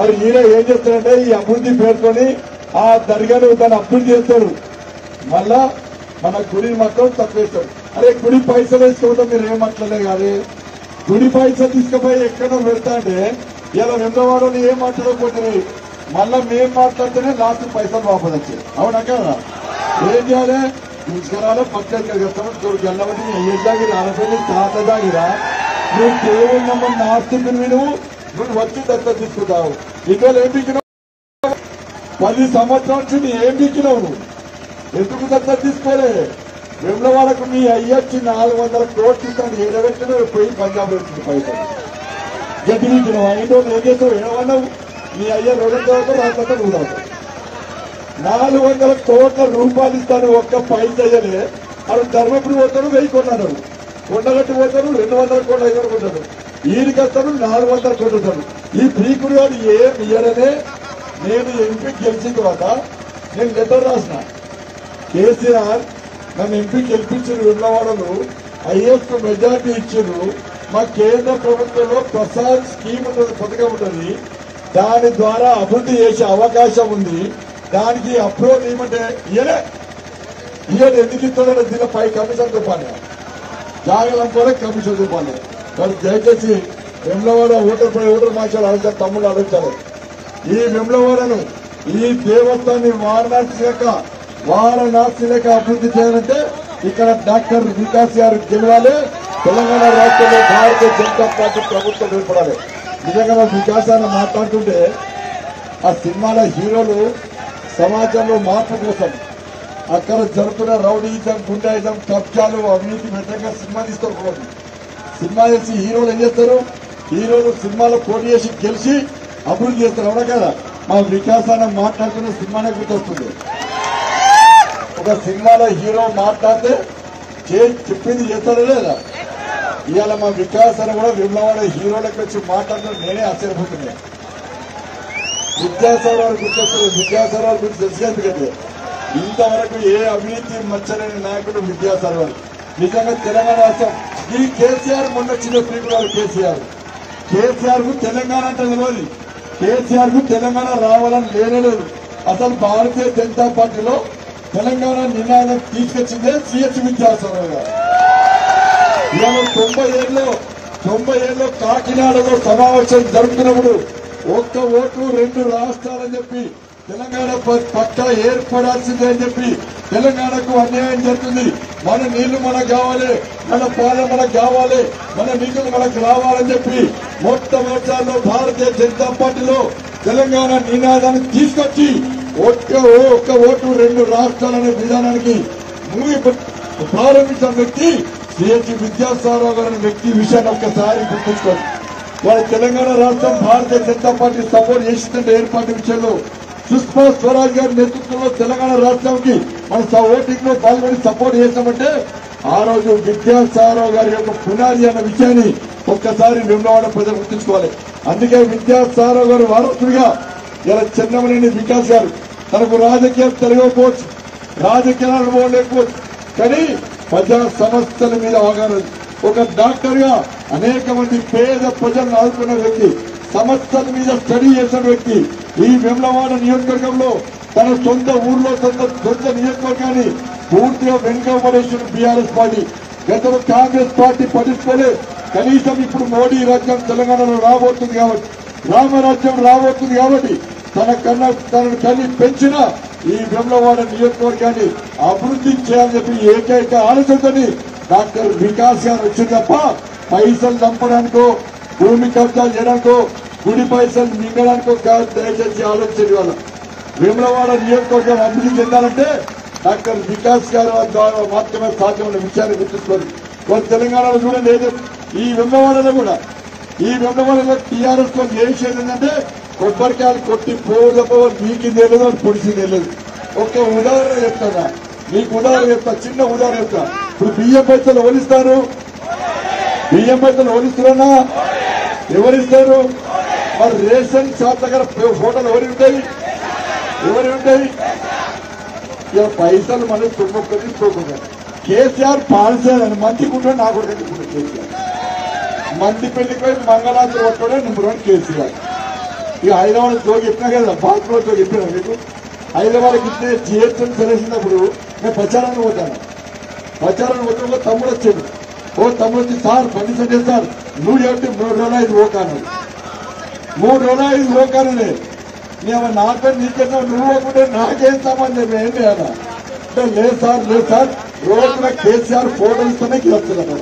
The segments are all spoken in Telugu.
మరి ఈయన ఏం చేస్తాడంటే ఈ అభివృద్ధి పేరుతోని ఆ దర్గాను తను అభివృద్ధి చేస్తాడు మళ్ళా మన గుడిని మాత్రం తక్కువేస్తాడు అరే గుడి పైసలు వేసుకోవడం మీరు ఏం మాట్లాడలే కాదు గుడి పైసలు తీసుకుపోయి ఎక్కడో పెడతా అంటే ఇలా వెందవాడని ఏం మాట్లాడకపోతుంది మళ్ళా మేం మాట్లాడితేనే లాస్ట్ పైసలు వాపస్ వచ్చాయి అవునా కదా ఏం చేయాలి తీసుకురాలో పక్కన కలుగుతాం గెల్లబట్టి ఏ దాగిరా అరపల్లి తాత దాగిరా నువ్వు దేవుడు నమ్మని నాస్తికుని నువ్వు నువ్వు వచ్చి దత్త తీసుకుంటావు ఇవాళ ఏం పీకినావు పది సంవత్సరాల నుంచి ఏం పీకినావు నువ్వు ఎందుకు దత్త తీసుకోలే వెమ్లవాడకు మీ అయ్యొచ్చి నాలుగు వందల కోట్లు ఇస్తాను ఏడబెట్టిన పోయి పంజాబ్ వచ్చింది పైసలు గడ్డి పీకినావు ఐదు ఏం చేస్తావు ఏమన్నావు మీ అయ్య రెండు తర్వాత రాత్రి నువ్వు తాగుతావు. నాలుగు వందల కోట్ల రూపాయలు ఇస్తాను ఒక్క పైసయ్యనే అక్కడ ధర్మపురి పోతాడు వెయ్యి కొన్నాడు కొండగట్టు పోతాడు రెండు వందల కోట్ల ఐదు వందలు కొట్టాడు ఈయనకి వస్తాడు నాలుగు వందల కోట్లు వస్తాడు ఈ ప్రీకుడు గారు ఏం ఇయ్యడనే నేను ఎంపీ గెలిచిన తర్వాత నేను లెటర్ రాసిన కేసీఆర్ నన్ను ఎంపీ గెలిపించిన ఉన్నవాడను ఐఎస్ మెజార్టీ ఇచ్చారు మా కేంద్ర ప్రభుత్వంలో ప్రసాద్ స్కీమ్ ఉంటుంది పథకం ఉంటుంది దాని ద్వారా అభివృద్ధి చేసే అవకాశం ఉంది దానికి అప్రూవల్ ఇవ్వమంటే ఇయలే ఇయలు ఎందుకు ఇస్తాడో దీని పై కమిషన్ చూపాలి జాగలం కూడా కమిషన్ చూపాలి మరి దయచేసి వెమ్లవాడ ఓటర్ పై ఓటర్ మార్చాలి అడుగుతారు తమ్ముళ్ళు అడుగుతారు ఈ వెమ్లవాడను ఈ దేవస్థాన్ని వారణాసి లేక వారణాసి లేక అభివృద్ధి చేయాలంటే ఇక్కడ డాక్టర్ వికాస్ గారు గెలవాలి తెలంగాణ రాష్ట్రంలో భారతీయ జనతా పార్టీ ప్రభుత్వం ఏర్పడాలి నిజంగా మనం వికాసాన్ని మాట్లాడుతుంటే ఆ సినిమాల హీరోలు సమాజంలో మార్పు కోసం అక్కడ జరుగుతున్న రౌడీజం గుండాయిజం కబ్జాలు అవినీతి వ్యతిరేకంగా సినిమా తీసుకోకూడదు సినిమా చేసి హీరోలు ఏం చేస్తారు హీరోలు సినిమాలో పోటీ చేసి గెలిచి అభివృద్ధి చేస్తారు అవునా కదా మా వికాసాన్ని మాట్లాడుతున్న సినిమానే గుర్తొస్తుంది ఒక సినిమాలో హీరో మాట్లాడితే చే- చెప్పింది చేస్తాడో లేదా ఇవాళ మా వికాసాన్ని కూడా విమలవాడ హీరోలకు వచ్చి మాట్లాడడం నేనే ఆశ్చర్యపోతున్నాను విద్యాసాగర్ గుర్తొస్తారు విద్యాసాగర్ గురించి తెలిసి ఎందుకంటే ఇంతవరకు ఏ అవినీతి మచ్చలేని నాయకుడు విద్యాసాగర్ నిజంగా తెలంగాణ రాష్ట్రం ఈ కేసీఆర్ మొన్న చిన్న ప్రియుడు కేసీఆర్ కేసీఆర్ కు తెలంగాణ అంటే తెలియదు కేసీఆర్ కు తెలంగాణ రావాలని లేనే లేదు అసలు భారతీయ జనతా పార్టీలో తెలంగాణ నినాదం తీసుకొచ్చిందే సిహెచ్ విద్యాసాగర్ గారు ఇవాళ తొంభై ఏళ్ళు తొంభై ఏళ్ళు కాకినాడలో సమావేశం జరుగుతున్నప్పుడు ఒక్క ఓటు రెండు రాష్ట్రాలని చెప్పి తెలంగాణ ప- పక్క ఏర్పడాల్సిందే అని చెప్పి తెలంగాణకు అన్యాయం జరుగుతుంది మన నీళ్లు మనకు కావాలి మన పాలన మనకు కావాలి మన నిధులు మనకు రావాలని చెప్పి మొట్టమొదటిసారిలో భారతీయ జనతా పార్టీలో తెలంగాణ నినాదాన్ని తీసుకొచ్చి ఒక్క ఓ- ఒక్క ఓటు రెండు రాష్ట్రాలనే విధానానికి మూవి ప్రారంభించిన వ్యక్తి సిహెచ్ విద్యాసాగర్ గారి వ్యక్తి విషయాన్ని ఒక్కసారి గుర్తుంచుకోండి వాళ్ళ తెలంగాణ రాష్ట్రం భారతీయ జనతా పార్టీ సపోర్ట్ చేసిందంటే ఏర్పాటు విషయంలో సుష్మా స్వరాజ్ గారి నేతృత్వంలో తెలంగాణ రాష్ట్రానికి మన స- ఓటింగ్ లో పాల్గొని సపోర్ట్ చేశామంటే ఆ రోజు విద్యాసాగర్ గారి యొక్క పునాది అన్న విషయాన్ని ఒక్కసారి నిర్మలవాడ ప్రజలు గుర్తుంచుకోవాలి అందుకే విద్యాసాగర్ గారు వారసుడిగా ఇలా చెన్నమనేని వికాస్ గారు తనకు రాజకీయం తెలియకపోవచ్చు రాజకీయాలు అనుభవం లేకపోవచ్చు కానీ ప్రజా సమస్యల మీద అవగాహన ఉంది. ఒక డాక్టర్ గా అనేక మంది పేద ప్రజలను ఆదుకున్న వ్యక్తి సమస్యల మీద స్టడీ చేసిన వ్యక్తి ఈ వెమ్లవాడ నియోజకవర్గంలో తన సొంత ఊర్లో సొంత సొంత నియోజకవర్గాన్ని పూర్తిగా వెనుకబడేసిన బీఆర్ఎస్ పార్టీ గతంలో కాంగ్రెస్ పార్టీ పట్టించుకోలే కనీసం ఇప్పుడు మోడీ రాజ్యం తెలంగాణలో రాబోతుంది కాబట్టి రామరాజ్యం రాబోతుంది కాబట్టి తన కన్నా తనను కని పెంచిన ఈ వెమ్లవాడ నియోజకవర్గాన్ని అభివృద్ధి చేయాలని చెప్పి ఏకైక ఆలోచనతోని డాక్టర్ వికాస్ గారు వచ్చింది తప్ప పైసలు చంపడానికో భూమి కబ్జా చేయడానికో గుడి పైసలు మింగడానికో కాదు దయచేసి ఆలోచించండి వాళ్ళ వేములవాడ నియోజకవర్గం అభివృద్ధి చెందాలంటే డాక్టర్ వికాస్ గారు ద్వారా మాత్రమే సాధ్యమైన విషయాన్ని గుర్తుంచుకోండి వాళ్ళు తెలంగాణలో చూడండి ఏదో ఈ వెమ్మవాడలో కూడా ఈ వెమ్మవాడలో టీఆర్ఎస్ లో ఏ విషయం ఏంటంటే కొబ్బరికాయలు కొట్టి పోదు తప్ప మీకు తెలియదు వాళ్ళు పొడిచి తెలియదు ఒక ఉదాహరణ చెప్తాను మీకు ఉదాహరణ చెప్తా చిన్న ఉదాహరణ చెప్తా ఇప్పుడు బియ్యం పైసలు ఓలిస్తారు బియ్యం పైసలు ఓలిస్తున్నా ఎవరిస్తారు మరి రేషన్ షాప్ దగ్గర ఫోటోలు ఎవరి ఉంటాయి ఎవరి ఉంటాయి ఇక పైసలు మనం తుమ్మొక్కటి తీసుకోకుండా కేసీఆర్ పాలసేదని మంచిగా ఉంటాడు నాకు కూడా కట్టుకుంటాడు కేసీఆర్ మంది పెళ్లికి పోయి మంగళాంతరం పట్టుకోవడం నెంబర్ వన్ కేసీఆర్ ఇక హైదరాబాద్ జోగి చెప్పినా కదా బాత్రూమ్ జోగి చెప్పినా మీకు హైదరాబాద్కి ఇచ్చే జిహెచ్ఎం సెలవుసినప్పుడు నేను ప్రచారానికి పోతాను ప్రచారానికి పోతే తమ్ముడు వచ్చాడు ఓ తమ్ముడు వచ్చి సార్ బండి సంజయ్ సార్ నువ్వు చెప్తే మూడు రోజులు ఐదు ఓకాను మూడు రోజులు ఐదు ఓకాను నేను నాతో నీకన్నా నువ్వు ఒకటే నాకేం సంబంధం ఏం లేదా అంటే లేదు సార్ లేదు సార్ రోజున కేసీఆర్ ఫోటోలు ఇస్తేనే గెలుస్తున్నాను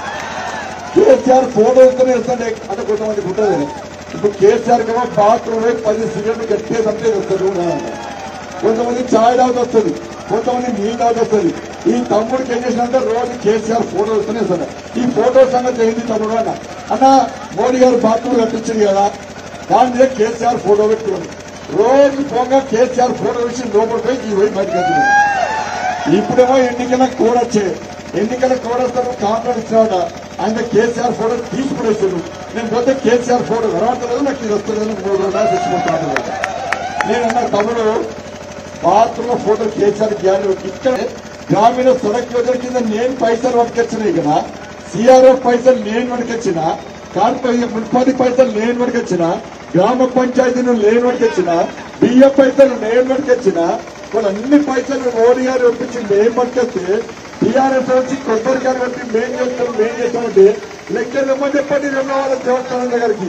కేసీఆర్ ఫోటో ఇస్తేనే ఇస్తాడే అంటే కొంతమంది ఉంటుంది ఇప్పుడు కేసీఆర్ కన్నా బాత్రూమ్ పది సిగరెట్లు గట్టే సంతే వస్తారు కొంతమంది ఛాయ్ తాగుతూ వస్తుంది కొంతమంది నీళ్ళు తాగుతూ వస్తుంది ఈ తమ్ముడికి ఏం చేసినంటే రోజు కేసీఆర్ ఫోటో ఇస్తూనే ఇస్తాడు ఈ ఫోటో సంగతి ఏంటి తమ్ముడు అన్న అన్న మోడీ గారు బాత్రూమ్ కట్టించింది కదా దాని మీద కేసీఆర్ ఫోటో పెట్టుకోండి రోజు పోగా కేసీఆర్ ఫోటో వేసి లోపల పోయి ఈ పోయి బయటకు వచ్చింది ఇప్పుడేమో ఎన్నికల కోడ్ వచ్చే ఎన్నికల కోడ్ వస్తాడు కాంట్రాక్ట్ ఇచ్చినాడ ఆయన కేసీఆర్ ఫోటో తీసుకునేసాడు నేను పోతే కేసీఆర్ ఫోటో కనబడతలేదు నాకు ఇది వస్తలేదు మూడు రోజులు తెచ్చుకుంటాను నేను అన్న తమ్ముడు బాత్రూమ్ ఫోటో కేసీఆర్ గ్యాన్ ఇక్కడ గ్రామీణ సడక్ యోజన కింద నేను పైసలు పట్టుకొచ్చినాయి కదా సిఆర్ఎఫ్ పైసలు నేను పట్టుకొచ్చిన కార్పొరేషన్ మున్సిపాలిటీ పైసలు నేను పట్టుకొచ్చిన గ్రామ పంచాయతీలు నేను పట్టుకొచ్చిన బియ్యం పైసలు నేను పట్టుకొచ్చిన వాళ్ళు అన్ని పైసలు మోడీ గారు ఒప్పించి మేము పట్టుకొస్తే టీఆర్ఎస్ వచ్చి కొబ్బరికాయలు పెట్టి మేం చేస్తాం మేం చేస్తామంటే లెక్కలు ఇవ్వమని చెప్పండి రెండవ దేవస్థానం దగ్గరికి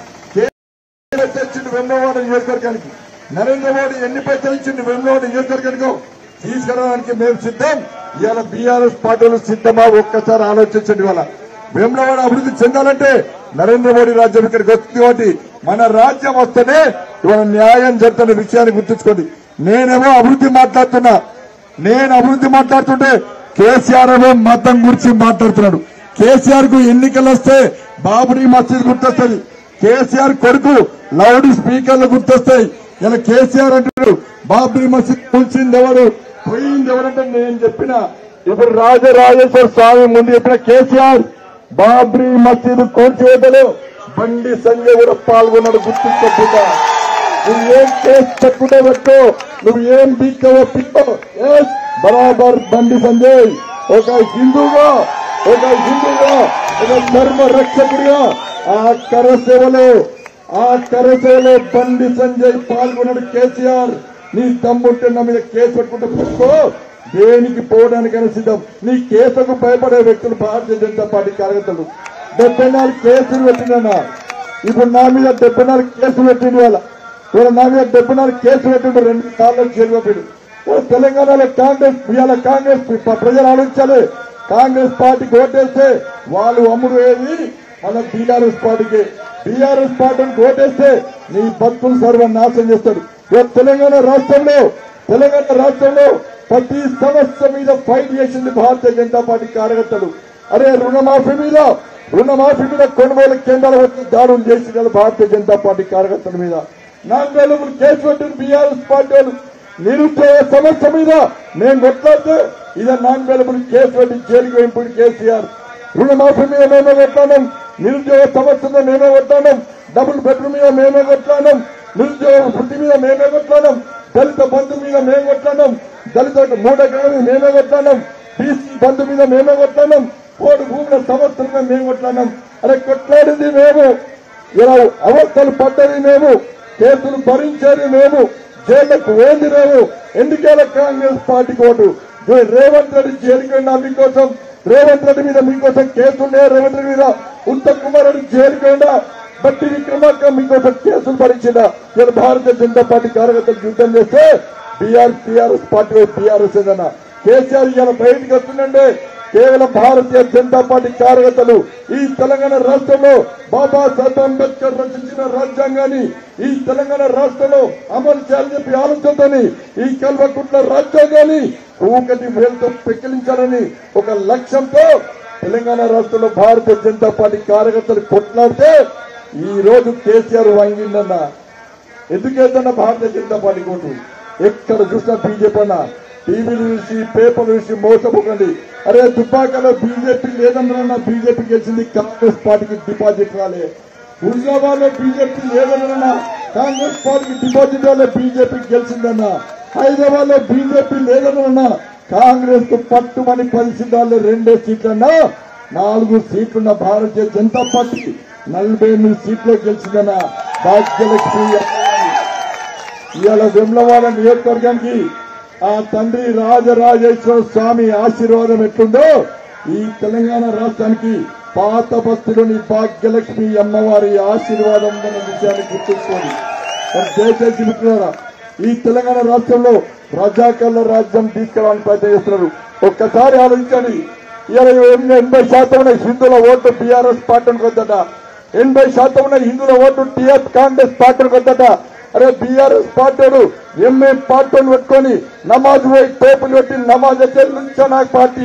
పైసలు ఇచ్చిండు వెమ్మవాడ నియోజకవర్గానికి నరేంద్ర మోడీ ఎన్ని పైసలు ఇచ్చిండు వెమ్మవాడ నియోజకవర్గానికి తీసుకురావడానికి మేము సిద్ధం ఇవాళ బీఆర్ఎస్ పార్టీలు సిద్ధమా ఒక్కసారి ఆలోచించండి ఇవాళ వేములవాడ అభివృద్ధి చెందాలంటే నరేంద్ర మోడీ రాజ్యం ఇక్కడికి వస్తుంది కాబట్టి మన రాజ్యం వస్తేనే ఇవాళ న్యాయం జరుగుతున్న విషయాన్ని గుర్తుంచుకోండి నేనేమో అభివృద్ధి మాట్లాడుతున్నా నేను అభివృద్ధి మాట్లాడుతుంటే కేసీఆర్ ఏమో మతం గురించి మాట్లాడుతున్నాడు కేసీఆర్ కు ఎన్నికలు వస్తే బాబరీ మసీద్ గుర్తొస్తుంది కేసీఆర్ కొడుకు లౌడ్ స్పీకర్లు గుర్తొస్తాయి ఇలా కేసీఆర్ అంటున్నాడు బాబ్రీ మసీద్ కూల్చింది ఎవరు పోయింది ఎవరంటే నేను చెప్పిన ఇప్పుడు రాజరాజేశ్వర స్వామి ముందు చెప్పిన కేసీఆర్ బాబ్రీ మసీద్ కూల్చివేతలో బండి సంజయ్ కూడా పాల్గొన్నాడు గుర్తించకుండా నువ్వు ఏం కేసు చెప్పుకుంటే పెట్టు నువ్వు ఏం బీక్కవో పిక్కో ఎస్ బరాబర్ బండి సంజయ్ ఒక హిందూగా ఒక హిందూగా ఒక ధర్మ రక్షకుడిగా ఆ కరసేవలో ఆ కరసేవలో బండి సంజయ్ పాల్గొన్నాడు కేసీఆర్ నీ తమ్ముంటే నా మీద కేసు పెట్టుకుంటే పెట్టుకో దేనికి పోవడానికైనా సిద్ధం నీ కేసుకు భయపడే వ్యక్తులు భారతీయ జనతా పార్టీ కార్యకర్తలు డెబ్బై నాలుగు కేసులు పెట్టినా ఇప్పుడు నా మీద డెబ్బై నాలుగు కేసులు పెట్టింది వాళ్ళ ఇవాళ నా మీద డెబ్బై నాలుగు కేసులు పెట్టిండు రెండు సార్లు జైలు పంపిడు ఇవాళ తెలంగాణలో కాంగ్రెస్ ఇవాళ కాంగ్రెస్ ప- ప్రజలు ఆలోచించాలి కాంగ్రెస్ పార్టీకి ఓటేస్తే వాళ్ళు అమ్ముడు ఏది మన బీఆర్ఎస్ పార్టీకి బీఆర్ఎస్ పార్టీకి ఓటేస్తే నీ బతుకులు సర్వనాశనం చేస్తాడు ఇవాళ తెలంగాణ రాష్ట్రంలో తెలంగాణ రాష్ట్రంలో ప్రతి సమస్య మీద ఫైట్ చేసింది భారతీయ జనతా పార్టీ కార్యకర్తలు అరే రుణమాఫీ మీద రుణమాఫీ మీద కొనుగోలు కేంద్రాలు వచ్చి దాడులు చేసి కదా భారతీయ జనతా పార్టీ కార్యకర్తల మీద నాలుగు వేల మూడు కేసు పెట్టిన బీఆర్ఎస్ పార్టీ వాళ్ళు నిరుద్యోగ సమస్య మీద మేము కొట్లాడితే ఇదే నాలుగు వేల మూడు కేసు పెట్టి జైలుకి వెంపుడు కేసీఆర్ రుణమాఫీ మీద మేమే కొట్లాడాం నిరుద్యోగ సమస్య మీద మేమే కొట్లాడాం డబుల్ బెడ్రూమ్ మీద మేమే కొట్లాడాం నిరుద్యోగ వృత్తి మీద మేమే కొట్లాడాం దళిత బంధు మీద మేము కొట్లాడాం దళిత మూడెకరాల మీద మేమే కొట్లాడాం బీసీ బంధు మీద మేమే కొట్లాడాం కోడి భూముల సమస్యల మీద మేము కొట్లాడాం అరే కొట్లాడింది మేము ఇలా అవస్థలు పడ్డది మేము కేసులు భరించేది మేము జైళ్లకు వేంది మేము ఎందుకేలా కాంగ్రెస్ పార్టీకి ఓటు జై రేవంత్ రెడ్డి జైలుకి వెళ్ళినా మీకోసం రేవంత్ రెడ్డి మీద మీకోసం కేసులున్నాయి రేవంత్ రెడ్డి మీద ఉత్తమ్ కుమార్ రెడ్డి జైలుకి వెళ్ళినా బట్టి విక్రమార్క మీకోసం కేసులు భరించిన ఇలా భారతీయ జనతా పార్టీ కార్యకర్తలు యుద్ధం చేస్తే బీఆర్ టీఆర్ఎస్ పార్టీ టీఆర్ఎస్ ఏదన్నా కేసీఆర్ ఇలా బయటికి వస్తుందంటే కేవలం భారతీయ జనతా పార్టీ కార్యకర్తలు ఈ తెలంగాణ రాష్ట్రంలో బాబాసాహెబ్ అంబేద్కర్ రచించిన రాజ్యాంగాన్ని ఈ తెలంగాణ రాష్ట్రంలో అమలు చేయాలని చెప్పి ఆలోచనతోని ఈ కల్వకుంట్ల రాజ్యాంగాన్ని ఒకటి వేలతో పెకిలించాలని ఒక లక్ష్యంతో తెలంగాణ రాష్ట్రంలో భారతీయ జనతా పార్టీ కార్యకర్తలు కొట్లాడితే ఈ రోజు కేసీఆర్ వంగిందన్న ఎందుకేదన్నా భారతీయ జనతా పార్టీ కోటు ఎక్కడ చూసినా బీజేపీ అన్న టీవీలు చూసి పేపర్లు చూసి మోసపోకండి అరే దుబ్బాకలో బీజేపీ లేదన్నా బీజేపీ గెలిచింది కాంగ్రెస్ పార్టీకి డిపాజిట్ రాలే హుజాబాద్ లో బీజేపీ లేదన్నా కాంగ్రెస్ పార్టీకి డిపాజిట్ రాలే బీజేపీ గెలిచిందన్న హైదరాబాద్ లో బీజేపీ లేదన్నా కాంగ్రెస్ కు పట్టుమని పది సీట్లలో రెండే సీట్లన్నా నాలుగు సీట్లున్న భారతీయ జనతా పార్టీ నలభై ఎనిమిది సీట్లు గెలిచిందన్న భాగ్యలక్ష్మి ఇవాళ విమ్లవాడ నియోజకవర్గానికి ఆ తండ్రి రాజరాజేశ్వర స్వామి ఆశీర్వాదం ఎట్లుందో ఈ తెలంగాణ రాష్ట్రానికి పాత బస్సులోని భాగ్యలక్ష్మి అమ్మవారి ఆశీర్వాదం ఉన్న విషయాన్ని గుర్తుంచుకోండి మరి దయచేసి మిత్రులారా ఈ తెలంగాణ రాష్ట్రంలో ప్రజాకర్ల రాజ్యం తీసుకురావడానికి ప్రయత్నం చేస్తున్నారు ఒక్కసారి ఆలోచించండి ఇవాళ ఎనభై శాతం ఉన్న హిందువుల ఓటు బీఆర్ఎస్ పార్టీకి వద్దట ఎనభై శాతం ఉన్న హిందువుల ఓటు టీఆర్ కాంగ్రెస్ పార్టీకి వద్దట అరే బీఆర్ఎస్ పార్టీడు ఎంఏ పార్టీని పెట్టుకొని నమాజ్ పోయి టోపులు పెట్టి నమాజ్ చెల్లించా నాకు పార్టీ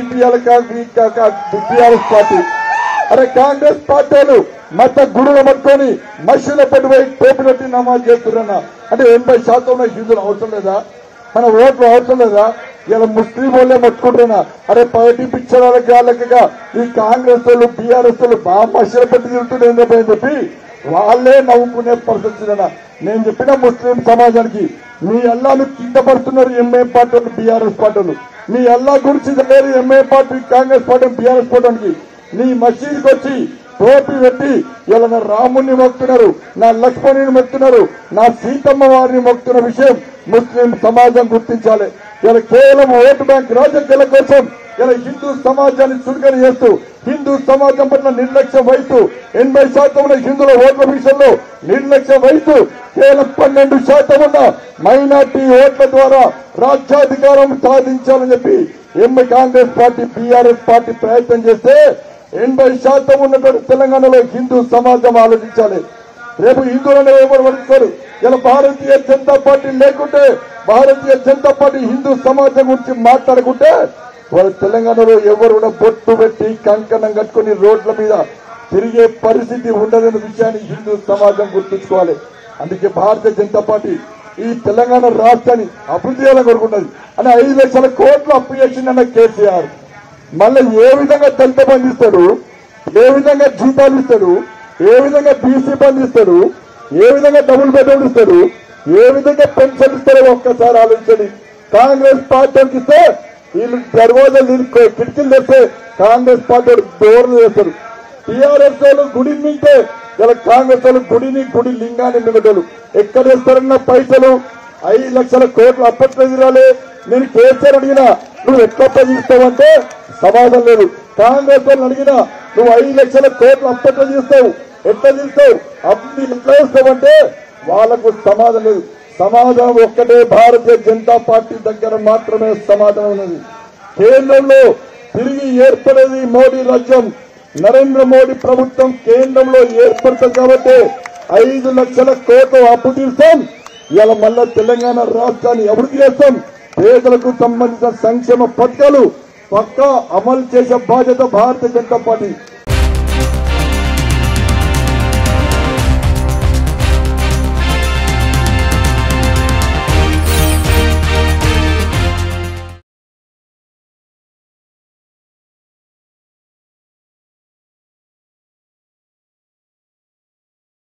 బీఆర్ఎస్ పార్టీ అరే కాంగ్రెస్ పార్టీలు మత గుడులు పట్టుకొని మసీదుల పట్టుపోయి టోపులు పెట్టి నమాజ్ చేస్తున్నా అంటే ఎనభై శాతం ఉన్న హిందువులు అవసరం లేదా మన ఓట్లు అవసరం లేదా ఇలా ముస్లిం వాళ్ళే మొత్తుకుంటున్నా అరే పార్టీ పిక్చర్ వాళ్ళకి ఈ కాంగ్రెస్ వాళ్ళు బీఆర్ఎస్ వాళ్ళు బాగా మసీల పెట్టి తిరుగుతుండే అని చెప్పి వాళ్ళే నవ్వుకునే పరిస్థితి నేను చెప్పిన ముస్లిం సమాజానికి మీ అల్లాను కింద పడుతున్నారు ఎంఏ పార్టీలు బీఆర్ఎస్ పార్టీలు మీ అల్లా గురించి లేరు MA party Congress party BRS పార్టీకి నీ మసీదుకి వచ్చి టోపీ పెట్టి ఇలా నా రాముణ్ణి మొక్కుతున్నారు నా లక్ష్మణుని మొక్కుతున్నారు నా సీతమ్మ వారిని మొక్కుతున్న విషయం ముస్లిం సమాజం గుర్తించాలి ఇలా కేవలం ఓటు బ్యాంక్ రాజకీయాల కోసం ఇలా హిందూ సమాజాన్ని చురుకన చేస్తూ హిందూ సమాజం పట్ల నిర్లక్ష్యం వహిస్తూ ఎనభై శాతం ఉన్న హిందువుల ఓట్ల విషయంలో నిర్లక్ష్యం వహిస్తూ కేవలం పన్నెండు శాతం ఉన్న మైనార్టీ ఓట్ల ద్వారా రాజ్యాధికారం సాధించాలని చెప్పి MI Congress party BRS party ప్రయత్నం చేస్తే ఎనభై శాతం ఉన్నటువంటి తెలంగాణలో హిందూ సమాజం ఆలోచించాలి రేపు హిందువులను ఎవరు పడుకోరు ఇలా భారతీయ జనతా పార్టీ లేకుంటే భారతీయ జనతా పార్టీ హిందూ సమాజం గురించి మాట్లాడుకుంటే వాళ్ళ తెలంగాణలో ఎవరు కూడా బొట్టు పెట్టి కంకణం కట్టుకుని రోడ్ల మీద తిరిగే పరిస్థితి ఉండదన్న విషయాన్ని హిందూ సమాజం గుర్తుంచుకోవాలి అందుకే భారతీయ జనతా పార్టీ ఈ తెలంగాణ రాష్ట్రాన్ని అభివృద్ధి చేయాలని కోరుకుంటుంది అని ఐదు లక్షల కోట్లు అప్పు చేసిందన్న కేసీఆర్ మళ్ళీ ఏ విధంగా దళిత బంధు ఇస్తాడు ఏ విధంగా జీతాలు ఇస్తాడు ఏ విధంగా బీసీ బంధు ఇస్తాడు ఏ విధంగా డబుల్ బెడ్రూమ్ ఇస్తాడు ఏ విధంగా పెన్షన్ ఇస్తారో ఒక్కసారి ఆలోచించండి కాంగ్రెస్ పార్టీకి ఇస్తే వీళ్ళు దర్వాజాలు వీళ్ళు కిటికీలు తెస్తే కాంగ్రెస్ పార్టీ డోర్లు వేస్తారు టీఆర్ఎస్ వాళ్ళు గుడి మింటే ఇలా కాంగ్రెస్ వాళ్ళు గుడిని గుడి లింగాన్ని మిగటోళ్ళు ఎక్కడ వేస్తారన్న పైసలు ఐదు లక్షల కోట్లు అప్పట్లో ఎదురాలి నేను కేసీఆర్ అడిగినా నువ్వు ఎక్కువ పనిస్తావంటే సమాధానం లేదు కాంగ్రెస్ వాళ్ళని అడిగినా నువ్వు ఐదు లక్షల కోట్లు అప్పట్లో తీస్తావు ఎట్లా తీస్తావు అన్ని ఎట్లా ఇస్తావంటే వాళ్ళకు సమాధానం లేదు సమాధానం ఒక్కటే భారతీయ జనతా పార్టీ దగ్గర మాత్రమే సమాధానం ఉన్నది కేంద్రంలో తిరిగి ఏర్పడేది మోడీ రాజ్యం నరేంద్ర మోడీ ప్రభుత్వం కేంద్రంలో ఏర్పడుతుంది కాబట్టి ఐదు లక్షల కోట్లు అప్పు తీస్తాం ఇవాళ మళ్ళా తెలంగాణ రాష్ట్రాన్ని అభివృద్ధి చేస్తాం పేదలకు సంబంధించిన సంక్షేమ పథకాలు పక్కా అమలు చేసే బాధ్యత భారతీయ జనతా పార్టీ